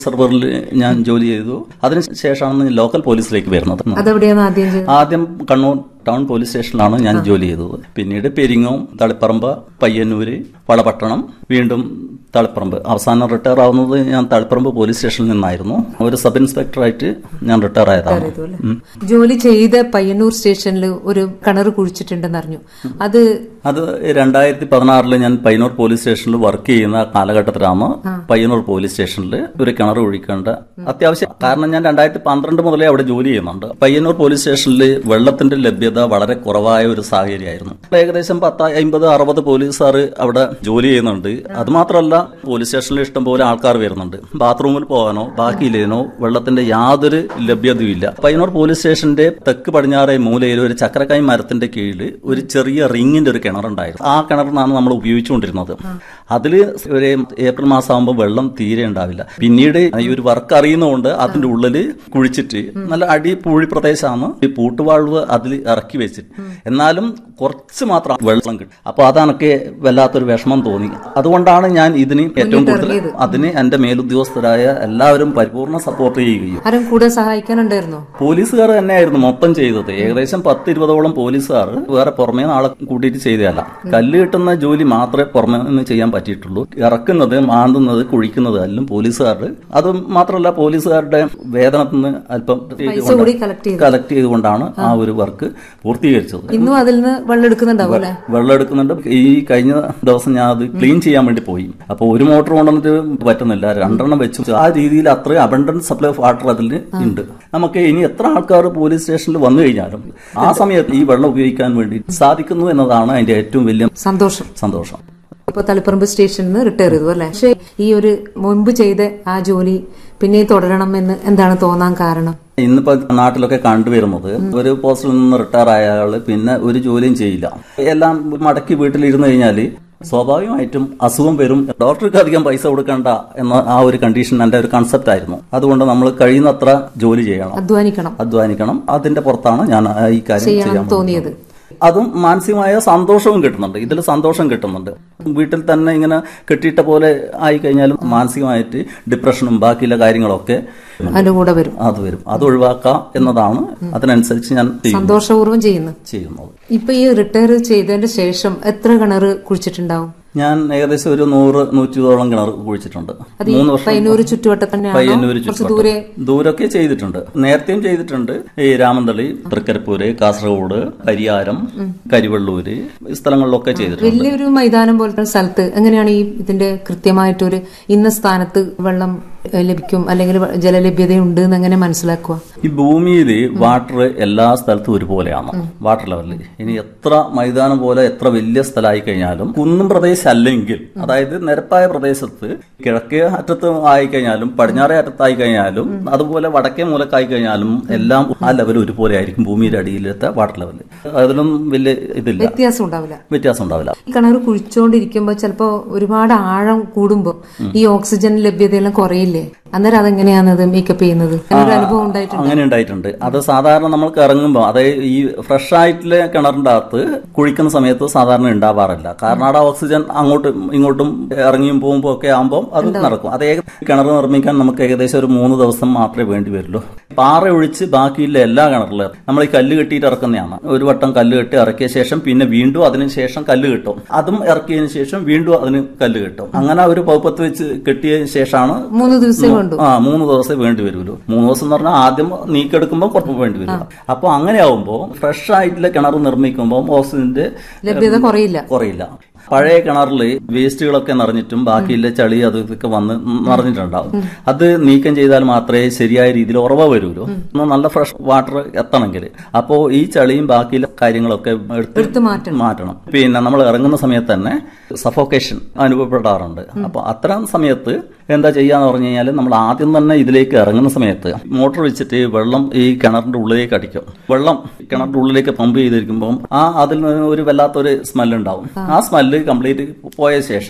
സെർവറിൽ ഞാൻ ജോലി ചെയ്തു അതിനുശേഷമാണ് ഞാൻ ലോക്കൽ പോലീസിലേക്ക് വരുന്നത് അതെവിടെയാണ് ആദ്യം ചെയ്തത് ആദ്യം കണ്ണൂർ ടൗൺ പോലീസ് സ്റ്റേഷനിലാണ് ഞാൻ ജോലി ചെയ്തത് പിന്നീട് പെരിങ്ങോം തളിപ്പറമ്പ് പയ്യന്നൂര് വളപട്ടണം വീണ്ടും തളിപ്പറമ്പ് അവസാനം റിട്ടയർ ആവുന്നത് ഞാൻ തളിപ്പറമ്പ് പോലീസ് സ്റ്റേഷനിൽ നിന്നായിരുന്നു ഒരു സബ് ഇൻസ്പെക്ടറായിട്ട് ഞാൻ റിട്ടയർ ആയതാണ് ഇതുപോലെ. ജോലി ചെയ്ത പയ്യന്നൂർ സ്റ്റേഷനിൽ ഒരു കിണർ കുഴിച്ചിട്ടുണ്ടെന്ന് അറിഞ്ഞു അത് അത് രണ്ടായിരത്തി പതിനാറില് ഞാൻ പയ്യന്നൂർ പോലീസ് സ്റ്റേഷനിൽ വർക്ക് ചെയ്യുന്ന കാലഘട്ടത്തിലാണ് പയ്യന്നൂർ പോലീസ് സ്റ്റേഷനിൽ ഒരു കിണർ ഒഴിക്കേണ്ട അത്യാവശ്യം കാരണം ഞാൻ രണ്ടായിരത്തി പന്ത്രണ്ട് മുതലേ അവിടെ ജോലി ചെയ്യുന്നുണ്ട് പയ്യന്നൂർ പോലീസ് സ്റ്റേഷനിൽ വെള്ളത്തിന്റെ ലഭ്യത വളരെ കുറവായ ഒരു സാഹചര്യമായിരുന്നു ഏകദേശം പത്ത് അമ്പത് അറുപത് പോലീസുകാർ അവിടെ ജോലി ചെയ്യുന്നുണ്ട് അത് മാത്രമല്ല പോലീസ് സ്റ്റേഷനിൽ ഇഷ്ടംപോലെ ആൾക്കാർ വരുന്നുണ്ട് ബാത്റൂമിൽ പോകാനോ ബാക്കിയില്ലേനോ വെള്ളത്തിന്റെ യാതൊരു ലഭ്യതയും ഇല്ല പയ്യന്നൂർ പോലീസ് സ്റ്റേഷന്റെ തെക്ക് പടിഞ്ഞാറേ മൂലയിൽ ഒരു ചക്രക്കായ് മരത്തിന്റെ കീഴിൽ ഒരു ചെറിയ റിങ്ങിന്റെ ഒരു കിണറുണ്ടായിരുന്നു ആ കിണറിനാണ് നമ്മൾ ഉപയോഗിച്ചുകൊണ്ടിരുന്നത് അതിൽ ഒരു ഏപ്രിൽ മാസം ആകുമ്പോൾ വെള്ളം തീരെ ഉണ്ടാവില്ല പിന്നീട് ഈ ഒരു വർക്ക് അറിയുന്നതുകൊണ്ട് അതിന്റെ ഉള്ളില് കുഴിച്ചിട്ട് നല്ല അടി പൂഴി പ്രദേശമാണ് ഈ പൂട്ടുവാൾവ് അതിൽ ഇറക്കി വെച്ചിട്ട് എന്നാലും കുറച്ച് മാത്രം വെള്ളം കിട്ടും അപ്പൊ അതെനിക്ക് വല്ലാത്തൊരു വിഷമം തോന്നി അതുകൊണ്ടാണ് ഞാൻ ഇതിന് ഏറ്റവും കൂടുതൽ അതിന് എന്റെ മേലുദ്യോഗസ്ഥരായ എല്ലാവരും പരിപൂർണ്ണ സപ്പോർട്ട് ചെയ്യുകയും ആരും കൂടെ സഹായിക്കാനുണ്ടായിരുന്നോ പോലീസുകാർ തന്നെയായിരുന്നു മൊത്തം ചെയ്തത് ഏകദേശം പത്ത് ഇരുപതോളം പോലീസുകാർ വേറെ പുറമേ ആളെ കൂട്ടിയിട്ട് ചെയ്തതല്ല കല്ല് കിട്ടുന്ന ജോലി മാത്രമേ പുറമേ നിന്ന് ചെയ്യാൻ പറ്റിയിട്ടുള്ളൂ ഇറക്കുന്നത് മാന്തുന്നത് കുഴിക്കുന്നത് എല്ലാം പോലീസുകാർ അത് മാത്രമല്ല പോലീസുകാരുടെ വേതനത്തിൽ നിന്ന് അല്പം പൈസ കൂടി കളക്ട് ചെയ്തു കളക്ട് ചെയ്തുകൊണ്ടാണ് ആ ഒരു വർക്ക് പൂർത്തീകരിച്ചത് ഇന്നും അതിൽ നിന്ന് വെള്ളം എടുക്കുന്നുണ്ടാവും അല്ലെ വെള്ളം എടുക്കുന്നുണ്ട് ഈ കഴിഞ്ഞ ദിവസം ഞാൻ അത് ക്ലീൻ ചെയ്യാൻ വേണ്ടി പോയി അപ്പൊ ഒരു മോട്ടോർ കൊണ്ടുവന്നിട്ട് പറ്റുന്നില്ല രണ്ടെണ്ണം വെച്ചു ആ രീതിയിൽ അത്രയും അബണ്ടന്റ് സപ്ലൈ ഓഫ് വാട്ടർ അതിൽ ഉണ്ട് നമുക്ക് ഇനി എത്ര ആൾക്കാർ പോലീസ് സ്റ്റേഷനിൽ വന്നു കഴിഞ്ഞാലും ആ സമയത്ത് ഈ വെള്ളം ഉപയോഗിക്കാൻ വേണ്ടി സാധിക്കുന്നു എന്നതാണ് അതിന്റെ ഏറ്റവും വലിയ സന്തോഷം സന്തോഷം ഇപ്പൊ തളിപ്പറമ്പ് സ്റ്റേഷനിൽ നിന്ന് റിട്ടയർ ചെയ്തു അല്ലെ പക്ഷെ ഈ ഒരു മുൻപ് ചെയ്ത ആ ജോലി പിന്നെ തുടരണം എന്ന് എന്താണ് തോന്നാൻ കാരണം ഇന്നിപ്പോ നാട്ടിലൊക്കെ കണ്ടുവരുന്നത് ഒരു പോസ്റ്റിൽ നിന്ന് റിട്ടയർ ആയ ആള് പിന്നെ ഒരു ജോലിയും ചെയ്യില്ല എല്ലാം മടക്കി വീട്ടിലിരുന്ന് കഴിഞ്ഞാല് സ്വാഭാവികമായിട്ടും അസുഖം വരും ഡോക്ടർക്ക് അധികം പൈസ കൊടുക്കണ്ട എന്ന ആ ഒരു കണ്ടീഷൻ എന്റെ ഒരു കൺസെപ്റ്റ് ആയിരുന്നു അതുകൊണ്ട് നമ്മൾ കഴിയുന്നത്ര ജോലി ചെയ്യണം അധ്വാനിക്കണം അധ്വാനിക്കണം അതിന്റെ പുറത്താണ് ഞാൻ ഈ കാര്യം ചെയ്യാൻ ചെയ്യണം തോന്നിയത് അതും മാനസികമായ സന്തോഷവും കിട്ടുന്നുണ്ട് ഇതിൽ സന്തോഷം കിട്ടുന്നുണ്ട് വീട്ടിൽ തന്നെ ഇങ്ങനെ കെട്ടിയിട്ട പോലെ ആയി കഴിഞ്ഞാലും മാനസികമായിട്ട് ഡിപ്രഷനും ബാക്കിയുള്ള കാര്യങ്ങളൊക്കെ അതിന്റെ കൂടെ വരും അത് വരും അത് ഒഴിവാക്കാം എന്നതാണ് അതിനനുസരിച്ച് ഞാൻ ചെയ്യും- സന്തോഷപൂർവ്വം ചെയ്യുന്നു ചെയ്യുന്നത് ഇപ്പൊ ഈ റിട്ടയർ ചെയ്തതിന് ശേഷം എത്ര കിണർ കുഴിച്ചിട്ടുണ്ടാവും ഞാൻ ഏകദേശം ഒരു നൂറ് നൂറ്റിയോളം കിണർ കുഴിച്ചിട്ടുണ്ട് അത് ഈ മൂന്ന് വർഷം പയ്യന്നൂർ ചുറ്റുവട്ടം തന്നെയാണോ പയ്യന്നൂര് കുറച്ച് ചുറ്റുവട്ടം. ദൂരെ ദൂരൊക്കെ ചെയ്തിട്ടുണ്ട് നേരത്തെയും ചെയ്തിട്ടുണ്ട് ഈ രാമന്തളി തൃക്കരിപ്പൂര് കാസർഗോഡ് പരിയാരം കരിവള്ളൂര് ഈ സ്ഥലങ്ങളിലൊക്കെ ചെയ്തിട്ടുണ്ട് വലിയൊരു മൈതാനം പോലത്തെ സ്ഥലത്ത് എങ്ങനെയാണ് ഈ ഇതിന്റെ കൃത്യമായിട്ടൊരു ഇന്ന സ്ഥാനത്ത് വെള്ളം ഏഹ്, ലഭിക്കും അല്ലെങ്കിൽ വ- ജലലഭ്യതയുണ്ട് എന്ന് എങ്ങനെ മനസ്സിലാക്കുക ഈ ഭൂമിയിൽ വാട്ടർ എല്ലാ സ്ഥലത്തും ഒരുപോലെയാണ് വാട്ടർ ലെവലിൽ ഇനി എത്ര മൈതാനം പോലെ എത്ര വലിയ സ്ഥലമായി കഴിഞ്ഞാലും കുന്നും പ്രദേശം അല്ലെങ്കിൽ അതായത് നിരപ്പായ പ്രദേശത്ത് കിഴക്കേ അറ്റത്ത് ആയി കഴിഞ്ഞാലും പടിഞ്ഞാറേ അറ്റത്തായി കഴിഞ്ഞാലും അതുപോലെ വടക്കേ മൂലക്കായി കഴിഞ്ഞാലും എല്ലാം ആ ലെവൽ ഒരുപോലെ ആയിരിക്കും ഭൂമിയുടെ അടിയിലത്തെ വാട്ടർ ലെവൽ അതിലൊന്നും വലിയ ഇതില്ല വ്യത്യാസം ഉണ്ടാവില്ല വ്യത്യാസം ഉണ്ടാവില്ല ഈ കിണർ കുഴിച്ചുകൊണ്ടിരിക്കുമ്പോൾ ചിലപ്പോ ഒരുപാട് ആഴം കൂടുമ്പോൾ ഈ ഓക്സിജൻ ലഭ്യതയെല്ലാം കുറയില്ലേ അന്നേരം അതെങ്ങനെയാണ് അത് മേക്കപ്പ് ചെയ്യുന്നത് അങ്ങനെ ഒരു അനുഭവം ഉണ്ടായിട്ടുണ്ട് അങ്ങനെ ഉണ്ടായിട്ടുണ്ട് അത് സാധാരണ നമ്മൾക്ക് ഇറങ്ങുമ്പോൾ അതായത് ഈ ഫ്രഷ് ആയിട്ടുള്ള കിണറിന്റെ അകത്ത് കുഴിക്കുന്ന സമയത്ത് സാധാരണ ഉണ്ടാവാറില്ല കാരണം അവിടെ ഓക്സിജൻ അങ്ങോട്ടും ഇങ്ങോട്ടും ഇറങ്ങിയും പോകുമ്പോൾ ഒക്കെ ആകുമ്പോൾ അത് നടക്കും അത് ഏക- കിണർ നിർമ്മിക്കാൻ നമുക്ക് ഏകദേശം ഒരു മൂന്ന് ദിവസം മാത്രമേ വേണ്ടി വരുള്ളൂ പാറ ഒഴിച്ച് ബാക്കിയുള്ള എല്ലാ കിണറിലും നമ്മൾ ഈ കല്ല് കെട്ടിയിട്ട് ഇറക്കുന്നതാണ് ഒരു വട്ടം കല്ല് കെട്ടി ഇറക്കിയ ശേഷം പിന്നെ വീണ്ടും അതിന് ശേഷം കല്ല് കിട്ടും അതും ഇറക്കിയതിന് ശേഷം വീണ്ടും അതിന് കല്ല് കിട്ടും അങ്ങനെ ഒരു പൗപ്പത്ത് വെച്ച് കെട്ടിയ ശേഷമാണ് മൂന്ന് ദിവസമേ വേണ്ടു ആ മൂന്ന് ദിവസമേ വേണ്ടി വരുള്ളൂ മൂന്ന് ദിവസം എന്ന് പറഞ്ഞാൽ ആദ്യം നീക്കെടുക്കുമ്പോൾ കുറച്ച് വേണ്ടി വരും അപ്പൊ അങ്ങനെ ആവുമ്പോൾ ഫ്രഷ് ആയിട്ടുള്ള കിണർ നിർമ്മിക്കുമ്പോൾ ഓക്സിജന്റെ ലഭ്യത കുറയില്ല കുറയില്ല പഴയ കിണറിൽ വേസ്റ്റുകളൊക്കെ നിറഞ്ഞിട്ടും ബാക്കിയുള്ള ചളി അത് ഇതൊക്കെ വന്ന് നിറഞ്ഞിട്ടുണ്ടാവും അത് നീക്കം ചെയ്താൽ മാത്രമേ ശരിയായ രീതിയിൽ ഉറവ വരുള്ളൂ ഒന്ന് നല്ല ഫ്രഷ് വാട്ടർ എത്തണമെങ്കിൽ അപ്പോ ഈ ചളിയും ബാക്കിയുള്ള കാര്യങ്ങളൊക്കെ എടുത്ത് എടുത്ത് മാറ്റണം മാറ്റണം പിന്നെ നമ്മൾ ഇറങ്ങുന്ന സമയത്ത് തന്നെ സഫോക്കേഷൻ അനുഭവപ്പെടാറുണ്ട് അപ്പൊ അത്തരം സമയത്ത് എന്താ ചെയ്യാന്ന് പറഞ്ഞു കഴിഞ്ഞാൽ നമ്മൾ ആദ്യം തന്നെ ഇതിലേക്ക് ഇറങ്ങുന്ന സമയത്ത് മോട്ടോർ വെച്ചിട്ട് വെള്ളം ഈ കിണറിന്റെ ഉള്ളിലേക്ക് അടിക്കും വെള്ളം കിണറിന്റെ ഉള്ളിലേക്ക് പമ്പ് ചെയ്തിരിക്കുമ്പോൾ ആ അതിൽ നിന്ന് ഒരു വല്ലാത്തൊരു സ്മെല്ല് ഉണ്ടാവും ആ സ്മെല്ല് കംപ്ലീറ്റ് പോയ ശേഷം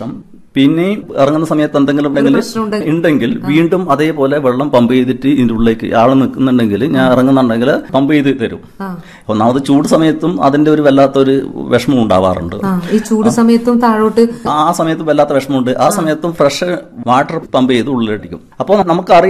പിന്നെയും ഇറങ്ങുന്ന സമയത്ത് എന്തെങ്കിലും ഉണ്ടെങ്കിൽ പ്രശ്നം ഉണ്ടെങ്കിൽ- ഉണ്ടെങ്കിൽ വീണ്ടും അതേപോലെ വെള്ളം പമ്പ് ചെയ്തിട്ട് ഇതിന്റെ ഉള്ളിലേക്ക് ആള് നിൽക്കുന്നുണ്ടെങ്കിൽ ഞാൻ ഇറങ്ങുന്നുണ്ടെങ്കിൽ പമ്പ് ചെയ്ത് തരും ആ. ഒന്നാമത് ചൂട് സമയത്തും അതിന്റെ ഒരു വല്ലാത്തൊരു വിഷമം ഉണ്ടാവാറുണ്ട് ആ ഈ ചൂട് സമയത്തും താഴോട്ട് ആ സമയത്ത് വല്ലാത്ത വിഷമമുണ്ട് ആ സമയത്തും ഫ്രഷ് വാട്ടർ പമ്പ് ചെയ്ത് ഉള്ളിലടിക്കും അപ്പോൾ നമുക്കറിയാം